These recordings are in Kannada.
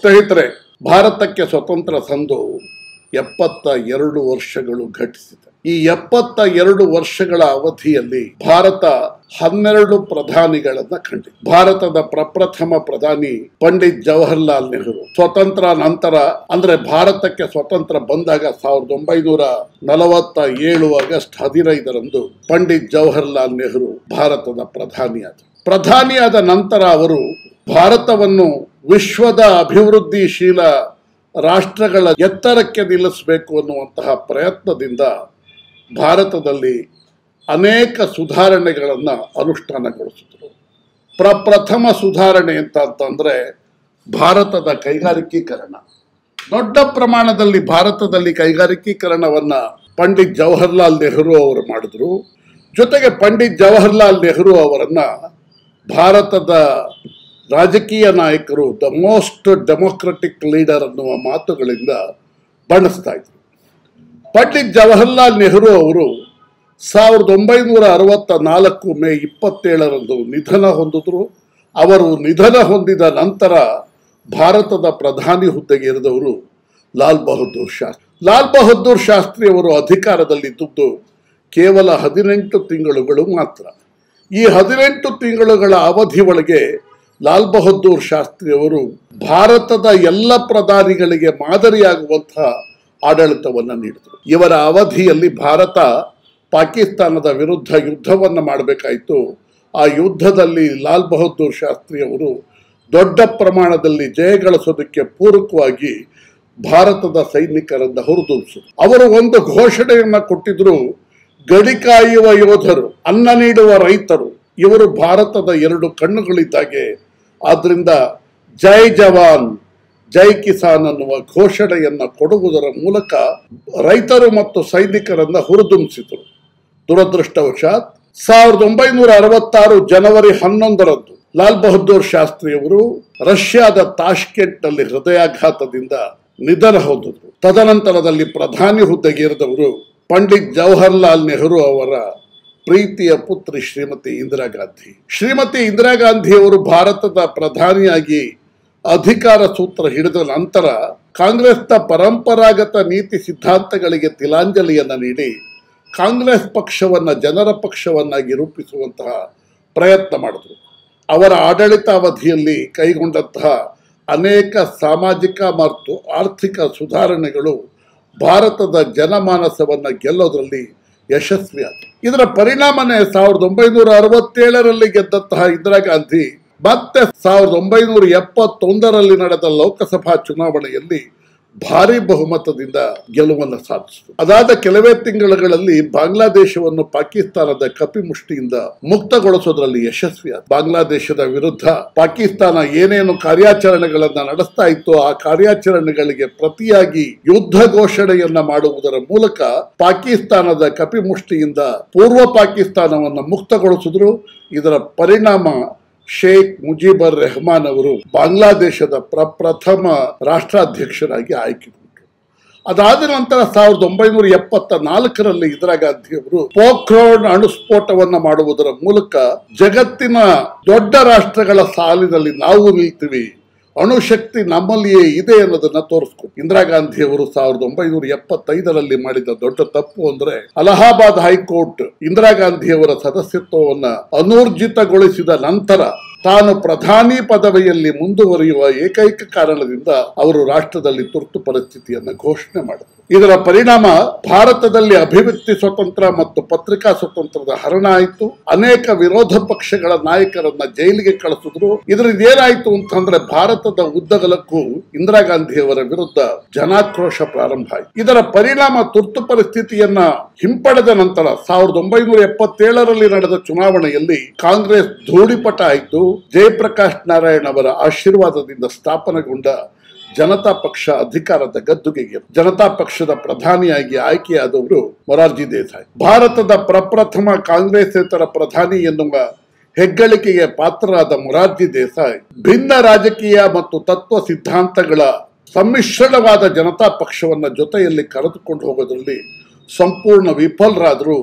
ಸ್ನೇಹಿತರೆ ಭಾರತಕ್ಕೆ ಸ್ವತಂತ್ರ ಸಂದು ಎಪ್ಪತ್ತ ಎರಡು ವರ್ಷಗಳು ಘಟಿಸಿದೆ ಈ ಎಪ್ಪತ್ತ ಎರಡು ವರ್ಷಗಳ ಅವಧಿಯಲ್ಲಿ ಭಾರತ ಹನ್ನೆರಡು ಪ್ರಧಾನಿಗಳನ್ನ ಕಂಡಿದೆ ಭಾರತದ ಪ್ರಪ್ರಥಮ ಪ್ರಧಾನಿ ಪಂಡಿತ್ ಜವಾಹರ್ಲಾಲ್ ನೆಹರು ಸ್ವತಂತ್ರ ನಂತರ ಅಂದ್ರೆ ಭಾರತಕ್ಕೆ ಸ್ವತಂತ್ರ ಬಂದಾಗ ಸಾವಿರದ ಒಂಬೈನೂರ ನಲವತ್ತ ಏಳು ಆಗಸ್ಟ್ ಹದಿನೈದರಂದು ಪಂಡಿತ್ ಜವಾಹರ್ಲಾಲ್ ನೆಹರು ಭಾರತದ ಪ್ರಧಾನಿಯಾದರು ಪ್ರಧಾನಿಯಾದ ನಂತರ ಅವರು ಭಾರತವನ್ನು ವಿಶ್ವದ ಅಭಿವೃದ್ಧಿಶೀಲ ರಾಷ್ಟ್ರಗಳ ಎತ್ತರಕ್ಕೆ ನಿಲ್ಲಿಸಬೇಕು ಅನ್ನುವಂತಹ ಪ್ರಯತ್ನದಿಂದ ಭಾರತದಲ್ಲಿ ಅನೇಕ ಸುಧಾರಣೆಗಳನ್ನು ಅನುಷ್ಠಾನಗೊಳಿಸಿದರು ಪ್ರಪ್ರಥಮ ಸುಧಾರಣೆ ಅಂತ ಅಂತಂದ್ರೆ ಭಾರತದ ಕೈಗಾರಿಕೀಕರಣ ದೊಡ್ಡ ಪ್ರಮಾಣದಲ್ಲಿ ಭಾರತದಲ್ಲಿ ಕೈಗಾರಿಕೀಕರಣವನ್ನ ಪಂಡಿತ್ ಜವಾಹರ್ಲಾಲ್ ನೆಹರು ಅವರು ಮಾಡಿದ್ರು ಜೊತೆಗೆ ಪಂಡಿತ್ ಜವಾಹರ್ಲಾಲ್ ನೆಹರು ಅವರನ್ನ ಭಾರತದ ರಾಜಕೀಯ ನಾಯಕರು ದ ಮೋಸ್ಟ್ ಡೆಮೋಕ್ರೆಟಿಕ್ ಲೀಡರ್ ಅನ್ನುವ ಮಾತುಗಳಿಂದ ಬಣ್ಣಿಸ್ತಾ ಇದ್ರು ಪಂಡಿತ್ ಜವಾಹರ್ಲಾಲ್ ನೆಹರು ಅವರು ಸಾವಿರದ ಒಂಬೈನೂರ ಅರವತ್ತ ನಾಲ್ಕು ಮೇ ಇಪ್ಪತ್ತೇಳರಂದು ನಿಧನ ಹೊಂದಿದ್ರು ಅವರು ನಿಧನ ಹೊಂದಿದ ನಂತರ ಭಾರತದ ಪ್ರಧಾನಿ ಹುದ್ದೆಗೆ ಇರಿದವರು ಲಾಲ್ ಬಹದ್ದೂರ್ ಶಾಸ್ತ್ರಿ ಲಾಲ್ ಬಹದ್ದೂರ್ ಶಾಸ್ತ್ರಿ ಅವರು ಅಧಿಕಾರದಲ್ಲಿದ್ದುದು ಕೇವಲ ಹದಿನೆಂಟು ತಿಂಗಳುಗಳು ಮಾತ್ರ ಈ ಹದಿನೆಂಟು ತಿಂಗಳುಗಳ ಅವಧಿ ಒಳಗೆ ಲಾಲ್ ಬಹದ್ದೂರ್ ಶಾಸ್ತ್ರಿ ಅವರು ಭಾರತದ ಎಲ್ಲ ಪ್ರಧಾನಿಗಳಿಗೆ ಮಾದರಿಯಾಗುವಂತಹ ಆಡಳಿತವನ್ನು ನೀಡಿದರು ಇವರ ಅವಧಿಯಲ್ಲಿ ಭಾರತ ಪಾಕಿಸ್ತಾನದ ವಿರುದ್ಧ ಯುದ್ಧವನ್ನು ಮಾಡಬೇಕಾಯಿತು ಆ ಯುದ್ಧದಲ್ಲಿ ಲಾಲ್ ಬಹದ್ದೂರ್ ಶಾಸ್ತ್ರಿ ಅವರು ದೊಡ್ಡ ಪ್ರಮಾಣದಲ್ಲಿ ಜಯಗಳಿಸೋದಕ್ಕೆ ಪೂರಕವಾಗಿ ಭಾರತದ ಸೈನಿಕರನ್ನ ಹುರಿದುಂಬಿಸಿದ್ರು ಅವರು ಒಂದು ಘೋಷಣೆಯನ್ನ ಕೊಟ್ಟಿದ್ರು ಗಡಿ ಕಾಯುವ ಯೋಧರು ಅನ್ನ ನೀಡುವ ರೈತರು ಇವರು ಭಾರತದ ಎರಡು ಕಣ್ಣುಗಳಿದ್ದಾಗೆ ಆದ್ರಿಂದ ಜೈ ಜವಾನ್ ಜೈ ಕಿಸಾನ್ ಅನ್ನುವ ಘೋಷಣೆಯನ್ನ ಕೊಡುವುದರ ಮೂಲಕ ರೈತರು ಮತ್ತು ಸೈನಿಕರನ್ನ ಹುರಿದುಂಬಿಸಿದರು ದುರದೃಷ್ಟವಶಾತ್ ಸಾವಿರದ ಒಂಬೈನೂರ ಅರವತ್ತಾರು ಜನವರಿ ಹನ್ನೊಂದರಂದು ಲಾಲ್ ಬಹದ್ದೂರ್ ಶಾಸ್ತ್ರಿಯವರು ರಷ್ಯಾದ ತಾಷ್ಕೆಂಟ್ನಲ್ಲಿ ಹೃದಯಾಘಾತದಿಂದ ನಿಧನ ಹೊಂದಿದ್ರು ತದನಂತರದಲ್ಲಿ ಪ್ರಧಾನಿ ಹುದ್ದೆಗೇರಿದವರು ಪಂಡಿತ್ ಜವಾಹರ್ಲಾಲ್ ನೆಹರು ಅವರ ಪ್ರೀತಿಯ ಪುತ್ರಿ ಶ್ರೀಮತಿ ಇಂದಿರಾ ಗಾಂಧಿ ಶ್ರೀಮತಿ ಇಂದಿರಾ ಗಾಂಧಿ ಅವರು ಭಾರತದ ಪ್ರಧಾನಿಯಾಗಿ ಅಧಿಕಾರ ಸೂತ್ರ ಹಿಡಿದ ನಂತರ ಕಾಂಗ್ರೆಸ್ನ ಪರಂಪರಾಗತ ನೀತಿ ಸಿದ್ಧಾಂತಗಳಿಗೆ ತಿಲಾಂಜಲಿಯನ್ನ ನೀಡಿ ಕಾಂಗ್ರೆಸ್ ಪಕ್ಷವನ್ನ ಜನರ ಪಕ್ಷವನ್ನಾಗಿ ರೂಪಿಸುವಂತಹ ಪ್ರಯತ್ನ ಮಾಡಿದ್ರು ಅವರ ಆಡಳಿತಾವಧಿಯಲ್ಲಿ ಕೈಗೊಂಡಂತಹ ಅನೇಕ ಸಾಮಾಜಿಕ ಮತ್ತು ಆರ್ಥಿಕ ಸುಧಾರಣೆಗಳು ಭಾರತದ ಜನಮಾನಸವನ್ನ ಗೆಲ್ಲೋದ್ರಲ್ಲಿ ಯಶಸ್ವಿಯಾದರು ಇದರ ಪರಿಣಾಮನೇ ಸಾವಿರದ ಒಂಬೈನೂರ ಅರವತ್ತೇಳರಲ್ಲಿ ಗೆದ್ದಂತಹ ಇಂದಿರಾ ಗಾಂಧಿ ಮತ್ತೆ ಸಾವಿರದ ಒಂಬೈನೂರ ಎಪ್ಪತ್ತೊಂದರಲ್ಲಿ ನಡೆದ ಲೋಕಸಭಾ ಚುನಾವಣೆಯಲ್ಲಿ ಭಾರಿ ಬಹುಮತದಿಂದ ಗೆಲುವನ್ನು ಸಾಧಿಸಿತು ಅದಾದ ಕೆಲವೇ ತಿಂಗಳುಗಳಲ್ಲಿ ಬಾಂಗ್ಲಾದೇಶವನ್ನು ಪಾಕಿಸ್ತಾನದ ಕಪಿಮುಷ್ಟಿಯಿಂದ ಮುಕ್ತಗೊಳಿಸೋದ್ರಲ್ಲಿ ಯಶಸ್ವಿಯಾದ ಬಾಂಗ್ಲಾದೇಶದ ವಿರುದ್ಧ ಪಾಕಿಸ್ತಾನ ಏನೇನು ಕಾರ್ಯಾಚರಣೆಗಳನ್ನ ನಡೆಸ್ತಾ ಇತ್ತು ಆ ಕಾರ್ಯಾಚರಣೆಗಳಿಗೆ ಪ್ರತಿಯಾಗಿ ಯುದ್ಧ ಘೋಷಣೆಯನ್ನ ಮಾಡುವುದರ ಮೂಲಕ ಪಾಕಿಸ್ತಾನದ ಕಪಿಮುಷ್ಟಿಯಿಂದ ಪೂರ್ವ ಪಾಕಿಸ್ತಾನವನ್ನು ಮುಕ್ತಗೊಳಿಸಿದ್ರು ಇದರ ಪರಿಣಾಮ ಶೇಖ್ ಮುಜೀಬರ್ ರೆಹಮಾನ್ ಅವರು ಬಾಂಗ್ಲಾದೇಶದ ಪ್ರಪ್ರಥಮ ರಾಷ್ಟ್ರಾಧ್ಯಕ್ಷರಾಗಿ ಆಯ್ಕೆಗೊಂಡರು ಅದಾದ ನಂತರ ಸಾವಿರದ ಒಂಬೈನೂರ ಎಪ್ಪತ್ತ ನಾಲ್ಕರಲ್ಲಿ ಇಂದಿರಾ ಗಾಂಧಿ ಅವರು ಪೋಖ್ರೋನ್ ಅಣುಸ್ಫೋಟವನ್ನ ಮಾಡುವುದರ ಮೂಲಕ ಜಗತ್ತಿನ ದೊಡ್ಡ ರಾಷ್ಟ್ರಗಳ ಸಾಲಿನಲ್ಲಿ ನಾವು ನಿಲ್ತೀವಿ ಅಣುಶಕ್ತಿ ನಮ್ಮಲ್ಲಿಯೇ ಇದೆ ಅನ್ನೋದನ್ನ ತೋರಿಸ್ಕೊಟ್ಟು ಇಂದಿರಾ ಗಾಂಧಿ ಅವರು ಸಾವಿರದ ಒಂಬೈನೂರ ಎಪ್ಪತ್ತೈದರಲ್ಲಿ ಮಾಡಿದ ದೊಡ್ಡ ತಪ್ಪು ಅಂದ್ರೆ ಅಲಹಾಬಾದ್ ಹೈಕೋರ್ಟ್ ಇಂದಿರಾ ಗಾಂಧಿ ಅವರ ಸದಸ್ಯತ್ವವನ್ನ ಅನೂರ್ಜಿತಗೊಳಿಸಿದ ನಂತರ ತಾನು ಪ್ರಧಾನಿ ಪದವಿಯಲ್ಲಿ ಮುಂದುವರಿಯುವ ಏಕೈಕ ಕಾರಣದಿಂದ ಅವರು ರಾಷ್ಟ್ರದಲ್ಲಿ ತುರ್ತು ಪರಿಸ್ಥಿತಿಯನ್ನ ಘೋಷಣೆ ಮಾಡಿದರು ಇದರ ಪರಿಣಾಮ ಭಾರತದಲ್ಲಿ ಅಭಿವ್ಯಕ್ತಿ ಸ್ವತಂತ್ರ ಮತ್ತು ಪತ್ರಿಕಾ ಸ್ವತಂತ್ರದ ಹರಣ ಆಯಿತು ಅನೇಕ ವಿರೋಧ ಪಕ್ಷಗಳ ನಾಯಕರನ್ನ ಜೈಲಿಗೆ ಕಳಿಸಿದ್ರು ಇದರಿಂದ ಏನಾಯ್ತು ಅಂತಂದ್ರೆ ಭಾರತದ ಉದ್ದಗಲಕ್ಕೂ ಇಂದಿರಾ ಗಾಂಧಿ ಅವರ ವಿರುದ್ಧ ಜನಾಕ್ರೋಶ ಪ್ರಾರಂಭ ಆಯಿತು ಇದರ ಪರಿಣಾಮ ತುರ್ತು ಪರಿಸ್ಥಿತಿಯನ್ನ ಹಿಂಪಡೆದ ನಂತರ ಸಾವಿರದ ಒಂಬೈನೂರ ಎಪ್ಪತ್ತೇಳರಲ್ಲಿ ನಡೆದ ಚುನಾವಣೆಯಲ್ಲಿ ಕಾಂಗ್ರೆಸ್ ಧೂಳಿಪಟ ಆಯಿತು ಜಯಪ್ರಕಾಶ್ ನಾರಾಯಣ್ ಅವರ ಆಶೀರ್ವಾದದಿಂದ ಸ್ಥಾಪನೆಗೊಂಡ ಜನತಾ ಪಕ್ಷ ಅಧಿಕಾರದ ಗದ್ದುಗೆಗೆ ಜನತಾ ಪಕ್ಷದ ಪ್ರಧಾನಿಯಾಗಿ ಆಯ್ಕೆಯಾದವರು ಮೊರಾರ್ಜಿ ದೇಸಾಯಿ ಭಾರತದ ಪ್ರಪ್ರಥಮ ಕಾಂಗ್ರೆಸ್ಸೇತರ ಪ್ರಧಾನಿ ಎನ್ನುವ ಹೆಗ್ಗಳಿಕೆಗೆ ಪಾತ್ರರಾದ ಮೊರಾರ್ಜಿ ದೇಸಾಯಿ ಭಿನ್ನ ರಾಜಕೀಯ ಮತ್ತು ತತ್ವ ಸಿದ್ಧಾಂತಗಳ ಸಮ್ಮಿಶ್ರಣವಾದ ಜನತಾ ಪಕ್ಷವನ್ನ ಜೊತೆಯಲ್ಲಿ ಕರೆದುಕೊಂಡು ಹೋಗೋದ್ರಲ್ಲಿ ಸಂಪೂರ್ಣ ವಿಫಲರಾದರು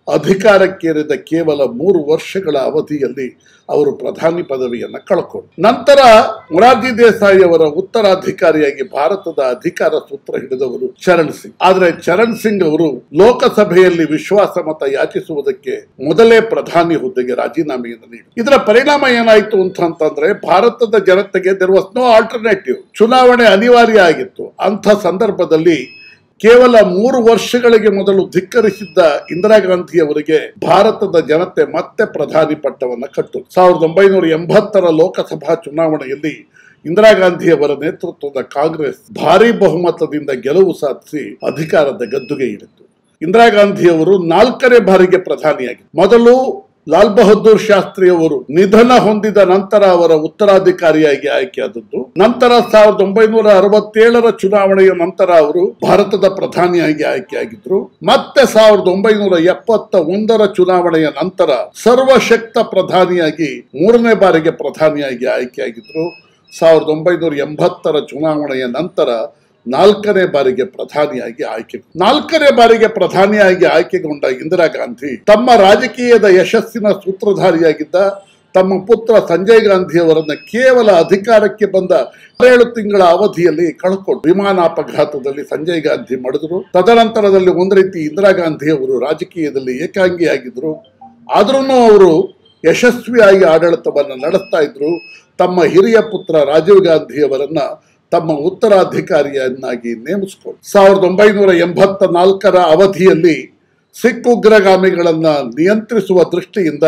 ಅಧಿಕಾರಕ್ಕೇರಿದ ಕೇವಲ ಮೂರು ವರ್ಷಗಳ ಅವಧಿಯಲ್ಲಿ ಅವರು ಪ್ರಧಾನಿ ಪದವಿಯನ್ನ ಕಳ್ಕೊಂಡ್ರು ನಂತರ ಮೊರಾರ್ಜಿ ದೇಸಾಯಿ ಅವರ ಉತ್ತರಾಧಿಕಾರಿಯಾಗಿ ಭಾರತದ ಅಧಿಕಾರ ಸೂತ್ರ ಹಿಡಿದವರು ಚರಣ್ ಸಿಂಗ್ ಆದ್ರೆ ಚರಣ್ ಸಿಂಗ್ ಅವರು ಲೋಕಸಭೆಯಲ್ಲಿ ವಿಶ್ವಾಸ ಮತ ಯಾಚಿಸುವುದಕ್ಕೆ ಮೊದಲೇ ಪ್ರಧಾನಿ ಹುದ್ದೆಗೆ ರಾಜೀನಾಮೆಯನ್ನು ನೀಡಿ ಇದರ ಪರಿಣಾಮ ಏನಾಯ್ತು ಅಂತಂತಂದ್ರೆ ಭಾರತದ ಜನತೆಗೆ ದೆರ್ ವಾಸ್ ನೋ ಆಲ್ಟರ್ನೇಟಿವ್ ಚುನಾವಣೆ ಅನಿವಾರ್ಯ ಆಗಿತ್ತು ಅಂಥ ಸಂದರ್ಭದಲ್ಲಿ ಕೇವಲ ಮೂರು ವರ್ಷಗಳಿಗೆ ಮೊದಲು ಧಿಕ್ಕರಿಸಿದ್ದ ಇಂದಿರಾ ಗಾಂಧಿ ಅವರಿಗೆ ಭಾರತದ ಜನತೆ ಮತ್ತೆ ಪ್ರಧಾನಿ ಪಟ್ಟವನ್ನ ಕಟ್ಟು ಸಾವಿರದ ಒಂಬೈನೂರ ಎಂಬತ್ತರ ಲೋಕಸಭಾ ಚುನಾವಣೆಯಲ್ಲಿ ಇಂದಿರಾ ಗಾಂಧಿ ಅವರ ನೇತೃತ್ವದ ಕಾಂಗ್ರೆಸ್ ಭಾರಿ ಬಹುಮತದಿಂದ ಗೆಲುವು ಸಾಧಿಸಿ ಅಧಿಕಾರದ ಗದ್ದುಗೆ ಇಳಿತು ಇಂದಿರಾ ಗಾಂಧಿ ಅವರು ನಾಲ್ಕನೇ ಬಾರಿಗೆ ಪ್ರಧಾನಿಯಾಗಿ ಮೊದಲು ಲಾಲ್ ಬಹದ್ದೂರ್ ಶಾಸ್ತ್ರಿ ಅವರು ನಿಧನ ಹೊಂದಿದ ನಂತರ ಅವರ ಉತ್ತರಾಧಿಕಾರಿಯಾಗಿ ಆಯ್ಕೆಯಾದದ್ದು ನಂತರ ಸಾವಿರದ ಒಂಬೈನೂರ ಅರವತ್ತೇಳರ ಚುನಾವಣೆಯ ನಂತರ ಅವರು ಭಾರತದ ಪ್ರಧಾನಿಯಾಗಿ ಆಯ್ಕೆಯಾಗಿದ್ರು ಮತ್ತೆ ಸಾವಿರದ ಒಂಬೈನೂರ ಎಪ್ಪತ್ತ ಒಂದರ ಚುನಾವಣೆಯ ನಂತರ ಸರ್ವಶಕ್ತ ಪ್ರಧಾನಿಯಾಗಿ ಮೂರನೇ ಬಾರಿಗೆ ಪ್ರಧಾನಿಯಾಗಿ ಆಯ್ಕೆಯಾಗಿದ್ರು ಸಾವಿರದ ಒಂಬೈನೂರ ಎಂಬತ್ತರ ಚುನಾವಣೆಯ ನಂತರ ನಾಲ್ಕನೇ ಬಾರಿಗೆ ಪ್ರಧಾನಿಯಾಗಿ ಆಯ್ಕೆ ನಾಲ್ಕನೇ ಬಾರಿಗೆ ಪ್ರಧಾನಿಯಾಗಿ ಆಯ್ಕೆಗೊಂಡ ಇಂದಿರಾ ಗಾಂಧಿ ತಮ್ಮ ರಾಜಕೀಯದ ಯಶಸ್ಸಿನ ಸೂತ್ರಧಾರಿಯಾಗಿದ್ದ ತಮ್ಮ ಪುತ್ರ ಸಂಜಯ್ ಗಾಂಧಿ ಅವರನ್ನ ಕೇವಲ ಅಧಿಕಾರಕ್ಕೆ ಬಂದ ಏಳು ತಿಂಗಳ ಅವಧಿಯಲ್ಲಿ ಕಳ್ಕೊಂಡು ವಿಮಾನ ಅಪಘಾತದಲ್ಲಿ ಸಂಜಯ್ ಗಾಂಧಿ ಮಡಿದ್ರು ತದನಂತರದಲ್ಲಿ ಒಂದು ರೀತಿ ಇಂದಿರಾ ಗಾಂಧಿ ಅವರು ರಾಜಕೀಯದಲ್ಲಿ ಏಕಾಂಗಿಯಾಗಿದ್ರು ಆದ್ರೂ ಅವರು ಯಶಸ್ವಿಯಾಗಿ ಆಡಳಿತವನ್ನು ನಡೆಸ್ತಾ ಇದ್ರು ತಮ್ಮ ಹಿರಿಯ ಪುತ್ರ ರಾಜೀವ್ ಗಾಂಧಿ ಅವರನ್ನ ತಮ್ಮ ಉತ್ತರಾಧಿಕಾರಿಯನ್ನಾಗಿ ನೇಮಿಸಿಕೊಂಡು ಸಾವಿರದ ಒಂಬೈನೂರ ಎಂಬತ್ತ ನಾಲ್ಕರ ಅವಧಿಯಲ್ಲಿ ಸಿಖ್ ಉಗ್ರಗಾಮಿಗಳನ್ನ ನಿಯಂತ್ರಿಸುವ ದೃಷ್ಟಿಯಿಂದ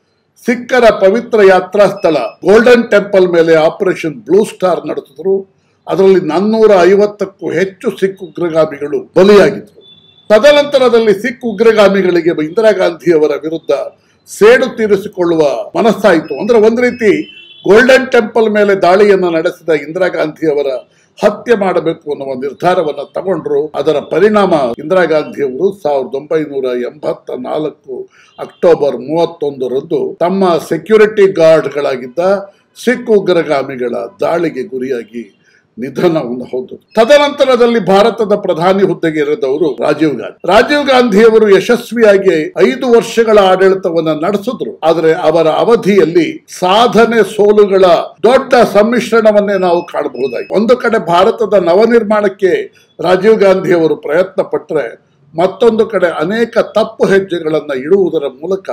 ಸಿಖ್ಖರ ಪವಿತ್ರ ಯಾತ್ರಾ ಸ್ಥಳ ಗೋಲ್ಡನ್ ಟೆಂಪಲ್ ಮೇಲೆ ಆಪರೇಷನ್ ಬ್ಲೂ ಸ್ಟಾರ್ ನಡೆಸಿದ್ರು ಅದರಲ್ಲಿ ನಾನ್ನೂರ ಐವತ್ತಕ್ಕೂ ಹೆಚ್ಚು ಸಿಖ್ ಉಗ್ರಗಾಮಿಗಳು ಬಲಿಯಾಗಿದ್ರು ತದನಂತರದಲ್ಲಿ ಸಿಖ್ ಉಗ್ರಗಾಮಿಗಳಿಗೆ ಇಂದಿರಾ ಗಾಂಧಿ ಅವರ ವಿರುದ್ಧ ಸೇಡು ತೀರಿಸಿಕೊಳ್ಳುವ ಮನಸ್ಸಾಯಿತು ಅಂದ್ರೆ ಒಂದು ರೀತಿ ಗೋಲ್ಡನ್ ಟೆಂಪಲ್ ಮೇಲೆ ದಾಳಿಯನ್ನು ನಡೆಸಿದ ಇಂದಿರಾ ಗಾಂಧಿ ಅವರ ಹತ್ಯೆ ಮಾಡಬೇಕು ಅನ್ನುವ ನಿರ್ಧಾರವನ್ನ ತಗೊಂಡ್ರು ಅದರ ಪರಿಣಾಮ ಇಂದಿರಾ ಗಾಂಧಿ ಅವರು ಸಾವಿರದ ಒಂಬೈನೂರ ಎಂಬತ್ತ ನಾಲ್ಕು ಅಕ್ಟೋಬರ್ ಮೂವತ್ತೊಂದರಂದು ತಮ್ಮ ಸೆಕ್ಯೂರಿಟಿ ಗಾರ್ಡ್ಗಳಾಗಿದ್ದ ಸಿಖ್ ಉಗ್ರಗಾಮಿಗಳ ದಾಳಿಗೆ ಗುರಿಯಾಗಿ ನಿಧನವನ್ನು ಹೊಂದಿದ್ರು ತದನಂತರದಲ್ಲಿ ಭಾರತದ ಪ್ರಧಾನಿ ಹುದ್ದೆಗೆ ಇರಿದವರು ರಾಜೀವ್ ಗಾಂಧಿ ರಾಜೀವ್ ಗಾಂಧಿ ಅವರು ಯಶಸ್ವಿಯಾಗಿ ಐದು ವರ್ಷಗಳ ಆಡಳಿತವನ್ನ ನಡೆಸಿದ್ರು ಆದರೆ ಅವರ ಅವಧಿಯಲ್ಲಿ ಸಾಧನೆ ಸೋಲುಗಳ ದೊಡ್ಡ ಸಮ್ಮಿಶ್ರಣವನ್ನೇ ನಾವು ಕಾಣಬಹುದಾಗಿ ಒಂದು ಕಡೆ ಭಾರತದ ನವನಿರ್ಮಾಣಕ್ಕೆ ರಾಜೀವ್ ಗಾಂಧಿ ಅವರು ಪ್ರಯತ್ನ ಪಟ್ಟರೆ ಮತ್ತೊಂದು ಕಡೆ ಅನೇಕ ತಪ್ಪು ಹೆಜ್ಜೆಗಳನ್ನ ಇಡುವುದರ ಮೂಲಕ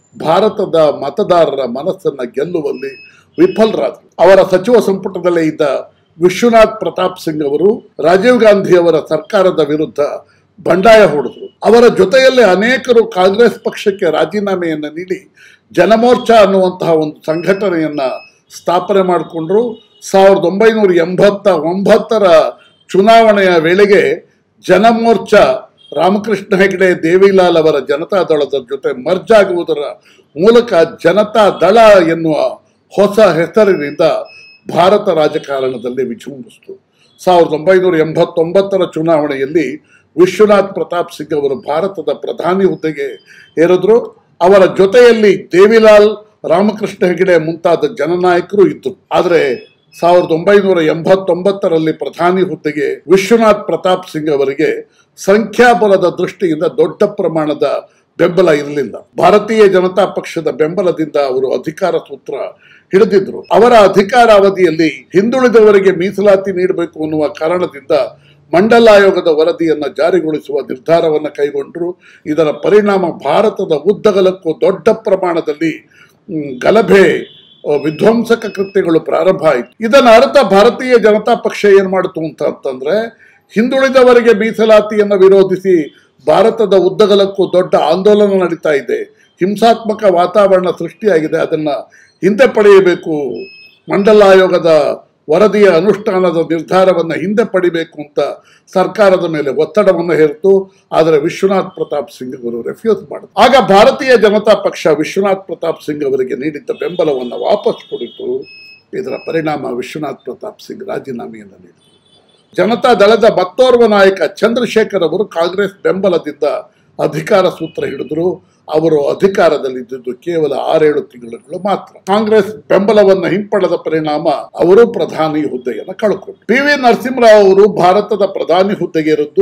ಭಾರತದ ಮತದಾರರ ಮನಸ್ಸನ್ನ ಗೆಲ್ಲುವಲ್ಲಿ ವಿಫಲರಾದರು ಅವರ ಸಚಿವ ಸಂಪುಟದಲ್ಲೇ ಇದ್ದ ವಿಶ್ವನಾಥ್ ಪ್ರತಾಪ್ ಸಿಂಗ್ ಅವರು ರಾಜೀವ್ ಗಾಂಧಿ ಅವರ ಸರ್ಕಾರದ ವಿರುದ್ಧ ಬಂಡಾಯ ಹೂಡಿದ್ರು ಅವರ ಜೊತೆಯಲ್ಲೇ ಅನೇಕರು ಕಾಂಗ್ರೆಸ್ ಪಕ್ಷಕ್ಕೆ ರಾಜೀನಾಮೆಯನ್ನು ನೀಡಿ ಜನಮೋರ್ಚಾ ಅನ್ನುವಂತಹ ಒಂದು ಸಂಘಟನೆಯನ್ನ ಸ್ಥಾಪನೆ ಮಾಡಿಕೊಂಡ್ರು ಸಾವಿರದ ಒಂಬೈನೂರ ಎಂಬತ್ತ ಒಂಬತ್ತರ ಚುನಾವಣೆಯ ವೇಳೆಗೆ ಜನಮೋರ್ಚಾ ರಾಮಕೃಷ್ಣ ಹೆಗಡೆ ದೇವಿಲಾಲ್ ಅವರ ಜನತಾ ದಳದ ಜೊತೆ ಮರ್ಜ್ ಆಗುವುದರ ಮೂಲಕ ಜನತಾ ದಳ ಎನ್ನುವ ಹೊಸ ಹೆಸರಿನಿಂದ ಭಾರತ ರಾಜಕಾರಣದಲ್ಲಿ ವಿಜೃಂಭಿಸಿತು ಸಾವಿರದ ಒಂಬೈನೂರ ಎಂಬತ್ತೊಂಬತ್ತರ ಚುನಾವಣೆಯಲ್ಲಿ ವಿಶ್ವನಾಥ್ ಪ್ರತಾಪ್ ಸಿಂಗ್ ಅವರು ಭಾರತದ ಪ್ರಧಾನಿ ಹುದ್ದೆಗೆ ಏರಿದ್ರು ಅವರ ಜೊತೆಯಲ್ಲಿ ದೇವಿಲಾಲ್ ರಾಮಕೃಷ್ಣ ಹೆಗಡೆ ಮುಂತಾದ ಜನನಾಯಕರು ಇದ್ದರು ಆದರೆ ಸಾವಿರದ ಒಂಬೈನೂರ ಎಂಬತ್ತೊಂಬತ್ತರಲ್ಲಿ ಪ್ರಧಾನಿ ಹುದ್ದೆಗೆ ವಿಶ್ವನಾಥ್ ಪ್ರತಾಪ್ ಸಿಂಗ್ ಅವರಿಗೆ ಸಂಖ್ಯಾಬಲದ ದೃಷ್ಟಿಯಿಂದ ದೊಡ್ಡ ಪ್ರಮಾಣದ ಬೆಂಬಲ ಇರಲಿಲ್ಲ ಭಾರತೀಯ ಜನತಾ ಪಕ್ಷದ ಬೆಂಬಲದಿಂದ ಅವರು ಅಧಿಕಾರ ಸೂತ್ರ ಹಿಡಿದಿದ್ರು ಅವರ ಅಧಿಕಾರಾವಧಿಯಲ್ಲಿ ಹಿಂದುಳಿದವರಿಗೆ ಮೀಸಲಾತಿ ನೀಡಬೇಕು ಅನ್ನುವ ಕಾರಣದಿಂದ ಮಂಡಲ ಆಯೋಗದ ವರದಿಯನ್ನ ಜಾರಿಗೊಳಿಸುವ ನಿರ್ಧಾರವನ್ನು ಕೈಗೊಂಡರು ಇದರ ಪರಿಣಾಮ ಭಾರತದ ಉದ್ದಗಲಕ್ಕೂ ದೊಡ್ಡ ಪ್ರಮಾಣದಲ್ಲಿ ಮ್, ಗಲಭೆ ಆ, ವಿಧ್ವಂಸಕ ಕೃತ್ಯಗಳು ಪ್ರಾರಂಭ ಆಯಿತು ಇದನ್ನ ಅರ್ಥ ಭಾರತೀಯ ಜನತಾ ಪಕ್ಷ ಏನ್ ಮಾಡಿತು ಅಂತ ಅಂತಂದ್ರೆ ಹಿಂದುಳಿದವರಿಗೆ ಮೀಸಲಾತಿಯನ್ನ ವಿರೋಧಿಸಿ ಭಾರತದ ಉದ್ದಗಲಕ್ಕೂ ದೊಡ್ಡ ಆಂದೋಲನ ನಡೀತಾ ಇದೆ ಹಿಂಸಾತ್ಮಕ ವಾತಾವರಣ ಸೃಷ್ಟಿಯಾಗಿದೆ ಅದನ್ನ ಹಿಂದೆ ಪಡೆಯಬೇಕು ಮಂಡಲ ಆಯೋಗದ ವರದಿಯ ಅನುಷ್ಠಾನದ ನಿರ್ಧಾರವನ್ನು ಹಿಂದೆ ಪಡಿಬೇಕು ಅಂತ ಸರ್ಕಾರದ ಮೇಲೆ ಒತ್ತಡವನ್ನು ಹೇರಿತು ಆದರೆ ವಿಶ್ವನಾಥ್ ಪ್ರತಾಪ್ ಸಿಂಗ್ ಅವರು ರೆಫ್ಯೂಸ್ ಮಾಡಿದ್ರು ಆಗ ಭಾರತೀಯ ಜನತಾ ಪಕ್ಷ ವಿಶ್ವನಾಥ್ ಪ್ರತಾಪ್ ಸಿಂಗ್ ಅವರಿಗೆ ನೀಡಿದ್ದ ಬೆಂಬಲವನ್ನು ವಾಪಸ್ ಕೊಡಿತು ಇದರ ಪರಿಣಾಮ ವಿಶ್ವನಾಥ್ ಪ್ರತಾಪ್ ಸಿಂಗ್ ರಾಜೀನಾಮೆಯನ್ನು ನೀಡಿದರು ಜನತಾ ದಳದ ಮತ್ತೋರ್ವ ನಾಯಕ ಚಂದ್ರಶೇಖರ್ ಅವರು ಕಾಂಗ್ರೆಸ್ ಬೆಂಬಲದಿಂದ ಅಧಿಕಾರ ಸೂತ್ರ ಹಿಡಿದ್ರು ಅವರು ಅಧಿಕಾರದಲ್ಲಿದ್ದುದು ಕೇವಲ ಆರೇಳು ತಿಂಗಳುಗಳು ಮಾತ್ರ ಕಾಂಗ್ರೆಸ್ ಬೆಂಬಲವನ್ನು ಹಿಂಪಡೆದ ಪರಿಣಾಮ ಅವರು ಪ್ರಧಾನಿ ಹುದ್ದೆಯನ್ನು ಕಳ್ಕೊಂಡ್ರು ಪಿ ವಿ ನರಸಿಂಹರಾವ್ ಅವರು ಭಾರತದ ಪ್ರಧಾನಿ ಹುದ್ದೆಗೆ ಇರದ್ದು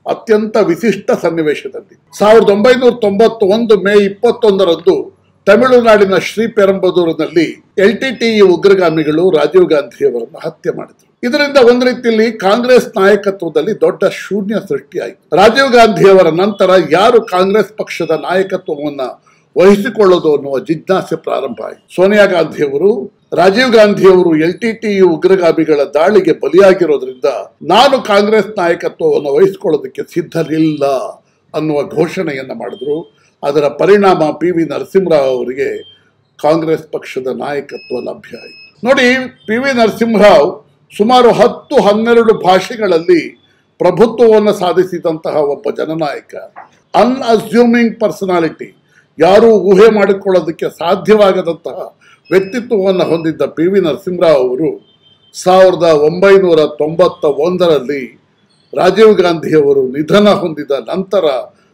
ಅತ್ಯಂತ ವಿಶಿಷ್ಟ ಸನ್ನಿವೇಶದಲ್ಲಿ ಸಾವಿರದ ಒಂಬೈನೂರ ತೊಂಬತ್ತೊಂದು ಮೇ ಇಪ್ಪತ್ತೊಂದರಂದು ತಮಿಳುನಾಡಿನ ಶ್ರೀಪೆರಂಬದೂರಿನಲ್ಲಿ ಎಲ್ ಟಿ ಟಿ ಉಗ್ರಗಾಮಿಗಳು ರಾಜೀವ್ ಗಾಂಧಿಯವರನ್ನು ಹತ್ಯೆ ಮಾಡಿದರು ಇದರಿಂದ ಒಂದು ರೀತಿಯಲ್ಲಿ ಕಾಂಗ್ರೆಸ್ ನಾಯಕತ್ವದಲ್ಲಿ ದೊಡ್ಡ ಶೂನ್ಯ ಸೃಷ್ಟಿಯಾಯಿತು ರಾಜೀವ್ ಗಾಂಧಿಯವರ ನಂತರ ಯಾರು ಕಾಂಗ್ರೆಸ್ ಪಕ್ಷದ ನಾಯಕತ್ವವನ್ನ ವಹಿಸಿಕೊಳ್ಳೋದು ಅನ್ನುವ ಜಿಜ್ಞಾಸೆ ಪ್ರಾರಂಭ ಆಯಿತು ಸೋನಿಯಾ ಗಾಂಧಿಯವರು ರಾಜೀವ್ ಗಾಂಧಿಯವರು ಎಲ್ ಟಿ ಟಿ ಉಗ್ರಗಾಮಿಗಳ ದಾಳಿಗೆ ಬಲಿಯಾಗಿರೋದ್ರಿಂದ ನಾನು ಕಾಂಗ್ರೆಸ್ ನಾಯಕತ್ವವನ್ನು ವಹಿಸಿಕೊಳ್ಳೋದಕ್ಕೆ ಸಿದ್ಧರಿಲ್ಲ ಅನ್ನುವ ಘೋಷಣೆಯನ್ನ ಮಾಡಿದ್ರು ಅದರ ಪರಿಣಾಮ ಪಿ ವಿ ನರಸಿಂಹರಾವ್ ಅವರಿಗೆ ಕಾಂಗ್ರೆಸ್ ಪಕ್ಷದ ನಾಯಕತ್ವ ಲಭ್ಯ ಆಯಿತು ನೋಡಿ ಪಿ ವಿ ನರಸಿಂಹರಾವ್ ಸುಮಾರು ಹತ್ತು ಹನ್ನೆರಡು ಭಾಷೆಗಳಲ್ಲಿ ಪ್ರಭುತ್ವವನ್ನು ಸಾಧಿಸಿದಂತಹ ಒಬ್ಬ ಜನನಾಯಕ ಅನ್ಅಸ್ಯೂಮಿಂಗ್ ಪರ್ಸನಾಲಿಟಿ ಯಾರೂ ಊಹೆ ಮಾಡಿಕೊಳ್ಳೋದಕ್ಕೆ ಸಾಧ್ಯವಾಗದಂತಹ ವ್ಯಕ್ತಿತ್ವವನ್ನು ಹೊಂದಿದ್ದ ಪಿ ವಿ ನರಸಿಂಹರಾವ್ ಅವರು ಸಾವಿರದ ಒಂಬೈನೂರ ತೊಂಬತ್ತ ಒಂದರಲ್ಲಿ ರಾಜೀವ್ ಗಾಂಧಿಯವರು ನಿಧನ ಹೊಂದಿದ ನಂತರ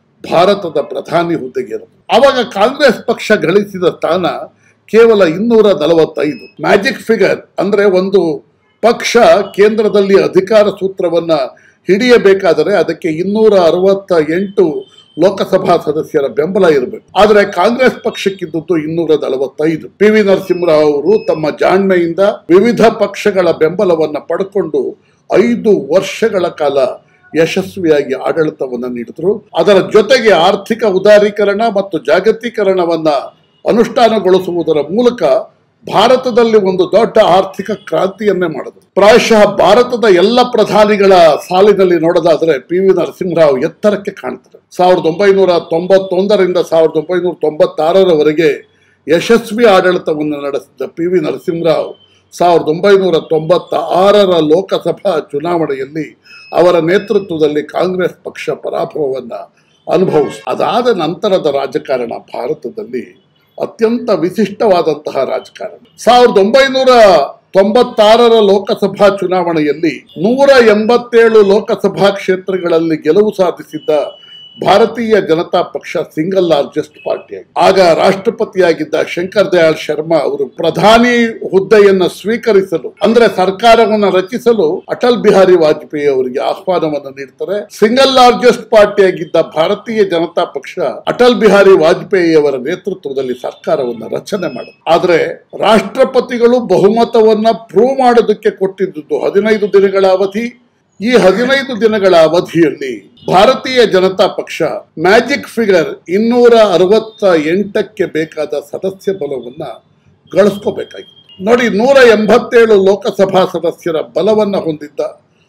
ಭಾರತದ ಪ್ರಧಾನಿ ಹುದ್ದೆಗೇರಿದರು ಆವಾಗ ಕಾಂಗ್ರೆಸ್ ಪಕ್ಷ ಗಳಿಸಿದ ಸ್ಥಾನ ಕೇವಲ ಇನ್ನೂರ ನಲವತ್ತೈದು ಮ್ಯಾಜಿಕ್ ಫಿಗರ್ ಅಂದ್ರೆ ಒಂದು ಪಕ್ಷ ಕೇಂದ್ರದಲ್ಲಿ ಅಧಿಕಾರ ಸೂತ್ರವನ್ನ ಹಿಡಿಯಬೇಕಾದರೆ ಅದಕ್ಕೆ ಇನ್ನೂರ ಅರವತ್ತ ಎಂಟು ಲೋಕಸಭಾ ಸದಸ್ಯರ ಬೆಂಬಲ ಇರಬೇಕು ಆದರೆ ಕಾಂಗ್ರೆಸ್ ಪಕ್ಷಕ್ಕಿದ್ದದ್ದು ಇನ್ನೂರ ನಲವತ್ತೈದು ಪಿ ವಿ ನರಸಿಂಹರಾವ್ ಅವರು ತಮ್ಮ ಜಾಣ್ಮೆಯಿಂದ ವಿವಿಧ ಪಕ್ಷಗಳ ಬೆಂಬಲವನ್ನ ಪಡ್ಕೊಂಡು ಐದು ವರ್ಷಗಳ ಕಾಲ ಯಶಸ್ವಿಯಾಗಿ ಆಡಳಿತವನ್ನ ನೀಡಿದ್ರು ಅದರ ಜೊತೆಗೆ ಆರ್ಥಿಕ ಉದಾರೀಕರಣ ಮತ್ತು ಜಾಗತೀಕರಣವನ್ನ ಅನುಷ್ಠಾನಗೊಳಿಸುವುದರ ಮೂಲಕ ಭಾರತದಲ್ಲಿ ಒಂದು ದೊಡ್ಡ ಆರ್ಥಿಕ ಕ್ರಾಂತಿಯನ್ನೇ ಮಾಡಿದ್ರು ಪ್ರಾಯಶಃ ಭಾರತದ ಎಲ್ಲ ಪ್ರಧಾನಿಗಳ ಸಾಲಿನಲ್ಲಿ ನೋಡೋದಾದ್ರೆ ಪಿ ವಿ ನರಸಿಂಹರಾವ್ ಎತ್ತರಕ್ಕೆ ಕಾಣ್ತಾರೆ ಸಾವಿರದ ಒಂಬೈನೂರ ತೊಂಬತ್ತೊಂದರಿಂದ ಸಾವಿರದ ಒಂಬೈನೂರ ತೊಂಬತ್ತಾರರವರೆಗೆ ಯಶಸ್ವಿ ಆಡಳಿತವನ್ನು ನಡೆಸಿದ ಪಿ ವಿ ನರಸಿಂಹರಾವ್ ಸಾವಿರದ ಒಂಬೈನೂರ ತೊಂಬತ್ತ ಆರರ ಲೋಕಸಭಾ ಚುನಾವಣೆಯಲ್ಲಿ ಅವರ ನೇತೃತ್ವದಲ್ಲಿ ಕಾಂಗ್ರೆಸ್ ಪಕ್ಷ ಪರಾಭವವನ್ನ ಅನುಭವಿಸಿ ಅದಾದ ನಂತರದ ರಾಜಕಾರಣ ಭಾರತದಲ್ಲಿ ಅತ್ಯಂತ ವಿಶಿಷ್ಟವಾದಂತಹ ರಾಜಕಾರಣ ಸಾವಿರದ ಒಂಬೈನೂರ ತೊಂಬತ್ತಾರರ ಲೋಕಸಭಾ ಚುನಾವಣೆಯಲ್ಲಿ ನೂರ ಎಂಬತ್ತೇಳು ಲೋಕಸಭಾ ಕ್ಷೇತ್ರಗಳಲ್ಲಿ ಗೆಲುವು ಸಾಧಿಸಿದ್ದ ಭಾರತೀಯ ಜನತಾ ಪಕ್ಷ ಸಿಂಗಲ್ ಲಾರ್ಜೆಸ್ಟ್ ಪಾರ್ಟಿ ಆಗ ರಾಷ್ಟ್ರಪತಿಯಾಗಿದ್ದ ಶಂಕರ್ ದಯಾಳ್ ಶರ್ಮಾ ಅವರು ಪ್ರಧಾನಿ ಹುದ್ದೆಯನ್ನ ಸ್ವೀಕರಿಸಲು ಅಂದ್ರೆ ಸರ್ಕಾರವನ್ನು ರಚಿಸಲು ಅಟಲ್ ಬಿಹಾರಿ ವಾಜಪೇಯಿ ಅವರಿಗೆ ಆಹ್ವಾನವನ್ನು ನೀಡ್ತಾರೆ ಸಿಂಗಲ್ ಲಾರ್ಜೆಸ್ಟ್ ಪಾರ್ಟಿಯಾಗಿದ್ದ ಭಾರತೀಯ ಜನತಾ ಪಕ್ಷ ಅಟಲ್ ಬಿಹಾರಿ ವಾಜಪೇಯಿ ಅವರ ನೇತೃತ್ವದಲ್ಲಿ ಸರ್ಕಾರವನ್ನು ರಚನೆ ಮಾಡಿದೆ ಆದ್ರೆ ರಾಷ್ಟ್ರಪತಿಗಳು ಬಹುಮತವನ್ನ ಪ್ರೂವ್ ಮಾಡೋದಕ್ಕೆ ಕೊಟ್ಟಿದ್ದು ಹದಿನೈದು ದಿನಗಳ ಅವಧಿ ಈ ಹದಿನೈದು ದಿನಗಳ ಅವಧಿಯಲ್ಲಿ ಭಾರತೀಯ ಜನತಾ ಪಕ್ಷ ಮ್ಯಾಜಿಕ್ ಫಿಗರ್ ಇನ್ನೂರ ಅರವತ್ತ ಎಂಟಕ್ಕೆ ಬೇಕಾದ ಸದಸ್ಯ ಬಲವನ್ನ ಗಳಿಸ್ಕೋಬೇಕಾಗಿತ್ತು ನೋಡಿ ನೂರ ಎಂಬತ್ತೇಳು ಲೋಕಸಭಾ ಸದಸ್ಯರ ಬಲವನ್ನ ಹೊಂದಿದ್ದ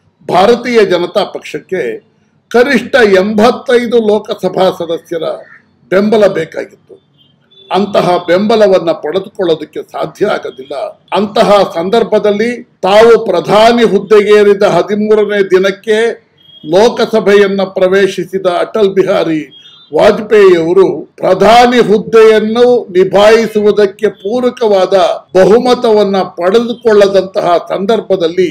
ಭಾರತೀಯ ಜನತಾ ಪಕ್ಷಕ್ಕೆ ಕನಿಷ್ಠ ಎಂಬತ್ತೈದು ಲೋಕಸಭಾ ಸದಸ್ಯರ ಬೆಂಬಲ ಬೇಕಾಗಿತ್ತು ಅಂತಹ ಬೆಂಬಲವನ್ನ ಪಡೆದುಕೊಳ್ಳೋದಕ್ಕೆ ಸಾಧ್ಯ ಆಗೋದಿಲ್ಲ ಅಂತಹ ಸಂದರ್ಭದಲ್ಲಿ ತಾವು ಪ್ರಧಾನಿ ಹುದ್ದೆಗೇರಿದ ಹದಿಮೂರನೇ ದಿನಕ್ಕೆ ಲೋಕಸಭೆಯನ್ನ ಪ್ರವೇಶಿಸಿದ ಅಟಲ್ ಬಿಹಾರಿ ವಾಜಪೇಯಿಯವರು ಪ್ರಧಾನಿ ಹುದ್ದೆಯನ್ನು ನಿಭಾಯಿಸುವುದಕ್ಕೆ ಪೂರಕವಾದ ಬಹುಮತವನ್ನ ಪಡೆದುಕೊಳ್ಳದಂತಹ ಸಂದರ್ಭದಲ್ಲಿ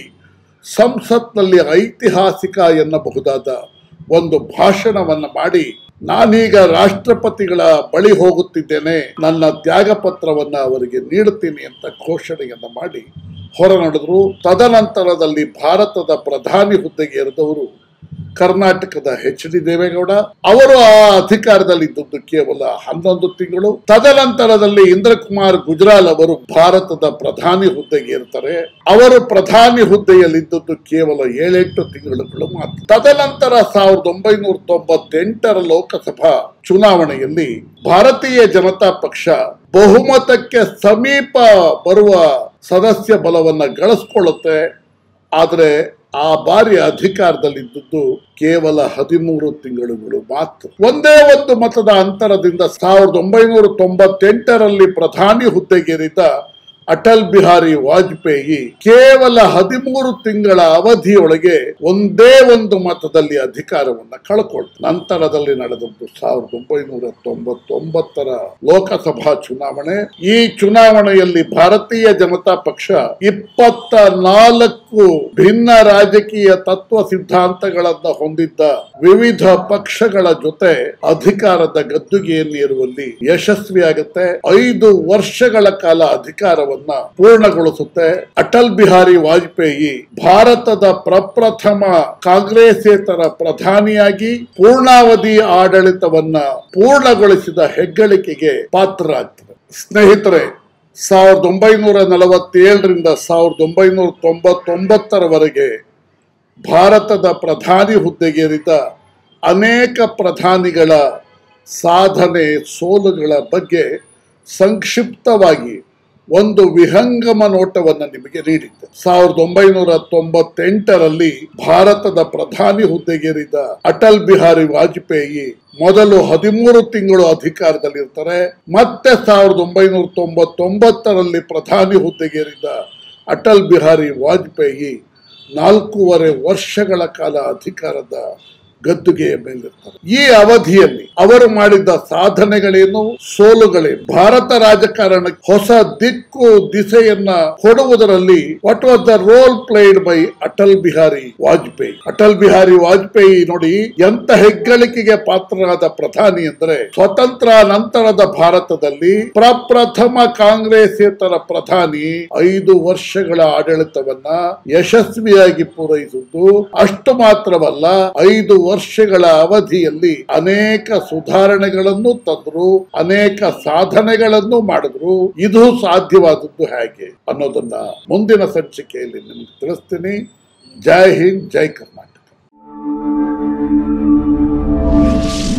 ಸಂಸತ್ನಲ್ಲಿ ಐತಿಹಾಸಿಕ ಎನ್ನಬಹುದಾದ ಒಂದು ಭಾಷಣವನ್ನ ಮಾಡಿ ನಾನೀಗ ರಾಷ್ಟ್ರಪತಿಗಳ ಬಳಿ ಹೋಗುತ್ತಿದ್ದೇನೆ ನನ್ನ ತ್ಯಾಗ ಪತ್ರವನ್ನ ಅವರಿಗೆ ನೀಡುತ್ತೀನಿ ಅಂತ ಘೋಷಣೆಯನ್ನ ಮಾಡಿ ಹೊರ ನಡೆದ್ರು ತದನಂತರದಲ್ಲಿ ಭಾರತದ ಪ್ರಧಾನಿ ಹುದ್ದೆಗೆ ಏರಿದವರು ಕರ್ನಾಟಕದ ಎಚ್ ಡಿ ದೇವೇಗೌಡ ಅವರು ಆ ಅಧಿಕಾರದಲ್ಲಿದ್ದದ್ದು ಕೇವಲ ಹನ್ನೊಂದು ತಿಂಗಳು ತದನಂತರದಲ್ಲಿ ಇಂದ್ರಕುಮಾರ್ ಗುಜರಾಲ್ ಅವರು ಭಾರತದ ಪ್ರಧಾನಿ ಹುದ್ದೆಗೆ ಇರ್ತಾರೆ ಅವರು ಪ್ರಧಾನಿ ಹುದ್ದೆಯಲ್ಲಿದ್ದದ್ದು ಕೇವಲ ಏಳೆಂಟು ತಿಂಗಳುಗಳು ಮಾತ್ರ ತದನಂತರ ಸಾವಿರದ ಒಂಬೈನೂರ ತೊಂಬತ್ತೆಂಟರ ಲೋಕಸಭಾ ಚುನಾವಣೆಯಲ್ಲಿ ಭಾರತೀಯ ಜನತಾ ಪಕ್ಷ ಬಹುಮತಕ್ಕೆ ಸಮೀಪ ಬರುವ ಸದಸ್ಯ ಬಲವನ್ನ ಗಳಿಸ್ಕೊಳ್ಳುತ್ತೆ ಆದರೆ ಆ ಬಾರಿ ಅಧಿಕಾರದಲ್ಲಿದ್ದದ್ದು ಕೇವಲ ಹದಿಮೂರು ತಿಂಗಳುಗಳು ಮಾತ್ರ ಒಂದೇ ಒಂದು ಮತದ ಅಂತರದಿಂದ ಸಾವಿರದ ಒಂಬೈನೂರ ತೊಂಬತ್ತೆಂಟರಲ್ಲಿ ಪ್ರಧಾನಿ ಹುದ್ದೆಗೇರಿದ ಅಟಲ್ ಬಿಹಾರಿ ವಾಜಪೇಯಿ ಕೇವಲ ಹದಿಮೂರು ತಿಂಗಳ ಅವಧಿಯೊಳಗೆ ಒಂದೇ ಒಂದು ಮತದಲ್ಲಿ ಅಧಿಕಾರವನ್ನ ಕಳ್ಕೊಳ್ತು ನಂತರದಲ್ಲಿ ನಡೆದದ್ದು ಸಾವಿರದ ಒಂಬೈನೂರ ತೊಂಬತ್ತೊಂಬತ್ತರ ಲೋಕಸಭಾ ಚುನಾವಣೆ ಈ ಚುನಾವಣೆಯಲ್ಲಿ ಭಾರತೀಯ ಜನತಾ ಪಕ್ಷ ಇಪ್ಪತ್ತ ನಾಲ್ಕು ನಾಲ್ಕು ಭಿನ್ನ ರಾಜಕೀಯ ತತ್ವ ಸಿದ್ಧಾಂತಗಳನ್ನ ಹೊಂದಿದ್ದ ವಿವಿಧ ಪಕ್ಷಗಳ ಜೊತೆ ಅಧಿಕಾರದ ಗದ್ದುಗೆಯನ್ನೇರುವಲ್ಲಿ ಯಶಸ್ವಿಯಾಗುತ್ತೆ ಐದು ವರ್ಷಗಳ ಕಾಲ ಅಧಿಕಾರವನ್ನ ಪೂರ್ಣಗೊಳಿಸುತ್ತೆ ಅಟಲ್ ಬಿಹಾರಿ ವಾಜಪೇಯಿ ಭಾರತದ ಪ್ರಪ್ರಥಮ ಕಾಂಗ್ರೆಸ್ಸೇತರ ಪ್ರಧಾನಿಯಾಗಿ ಪೂರ್ಣಾವಧಿ ಆಡಳಿತವನ್ನ ಪೂರ್ಣಗೊಳಿಸಿದ ಹೆಗ್ಗಳಿಕೆಗೆ ಪಾತ್ರರಾಗ್ತದೆ ಸ್ನೇಹಿತರೆ ಸಾವಿರದ ಒಂಬೈನೂರ ನಲವತ್ತೇಳರಿಂದ ಸಾವಿರದ ಒಂಬೈನೂರ ತೊಂಬತ್ತೊಂಬತ್ತರವರೆಗೆ ಭಾರತದ ಪ್ರಧಾನಿ ಹುದ್ದೆಗೇರಿದ ಅನೇಕ ಪ್ರಧಾನಿಗಳ ಸಾಧನೆ ಸೋಲುಗಳ ಬಗ್ಗೆ ಸಂಕ್ಷಿಪ್ತವಾಗಿ ಒಂದು ವಿಹಂಗಮ ನೋಟವನ್ನು ನಿಮಗೆ ನೀಡಿದ್ದೆ ಸಾವಿರದ ಒಂಬೈನೂರ ತೊಂಬತ್ತೆಂಟರಲ್ಲಿ ಭಾರತದ ಪ್ರಧಾನಿ ಹುದ್ದೆಗೇರಿದ ಅಟಲ್ ಬಿಹಾರಿ ವಾಜಪೇಯಿ ಮೊದಲು ಹದಿಮೂರು ತಿಂಗಳು ಅಧಿಕಾರದಲ್ಲಿರ್ತಾರೆ ಮತ್ತೆ ಸಾವಿರದ ಒಂಬೈನೂರ ತೊಂಬತ್ತೊಂಬತ್ತರಲ್ಲಿ ಪ್ರಧಾನಿ ಹುದ್ದೆಗೇರಿದ ಅಟಲ್ ಬಿಹಾರಿ ವಾಜಪೇಯಿ ನಾಲ್ಕೂವರೆ ವರ್ಷಗಳ ಕಾಲ ಅಧಿಕಾರದ ಗದ್ದುಗೆಯ ಮೇಲಿರ್ತಾರೆ ಈ ಅವಧಿಯಲ್ಲಿ ಅವರು ಮಾಡಿದ ಸಾಧನೆಗಳೇನು ಸೋಲುಗಳೇನು ಭಾರತ ರಾಜಕಾರಣಕ್ಕೆ ಹೊಸ ದಿಕ್ಕು ದಿಸೆಯನ್ನ ಕೊಡುವುದರಲ್ಲಿ what was the role played by Atal Bihari Vajpayee Atal Bihari Vajpayee ನೋಡಿ ಎಂತ ಹೆಗ್ಗಳಿಕೆಗೆ ಪಾತ್ರರಾದ ಪ್ರಧಾನಿ ಅಂದ್ರೆ ಸ್ವತಂತ್ರ ನಂತರದ ಭಾರತದಲ್ಲಿ ಪ್ರಪ್ರಥಮ ಕಾಂಗ್ರೆಸ್ಸೇತರ ಪ್ರಧಾನಿ ಐದು ವರ್ಷಗಳ ಆಡಳಿತವನ್ನ ಯಶಸ್ವಿಯಾಗಿ ಪೂರೈಸುವುದು ಅಷ್ಟು ಮಾತ್ರವಲ್ಲ ಐದು ವರ್ಷಗಳ ಅವಧಿಯಲ್ಲಿ ಅನೇಕ ಸುಧಾರಣೆಗಳನ್ನು ತಂದ್ರು ಅನೇಕ ಸಾಧನೆಗಳನ್ನು ಮಾಡಿದ್ರು ಇದು ಸಾಧ್ಯವಾದದ್ದು ಹೇಗೆ ಅನ್ನೋದನ್ನ ಮುಂದಿನ ಸಂಚಿಕೆಯಲ್ಲಿ ನಿಮ್ಗೆ ತಿಳಿಸ್ತೀನಿ ಜೈ ಹಿಂದ್ ಜೈ ಕರ್ನಾಟಕ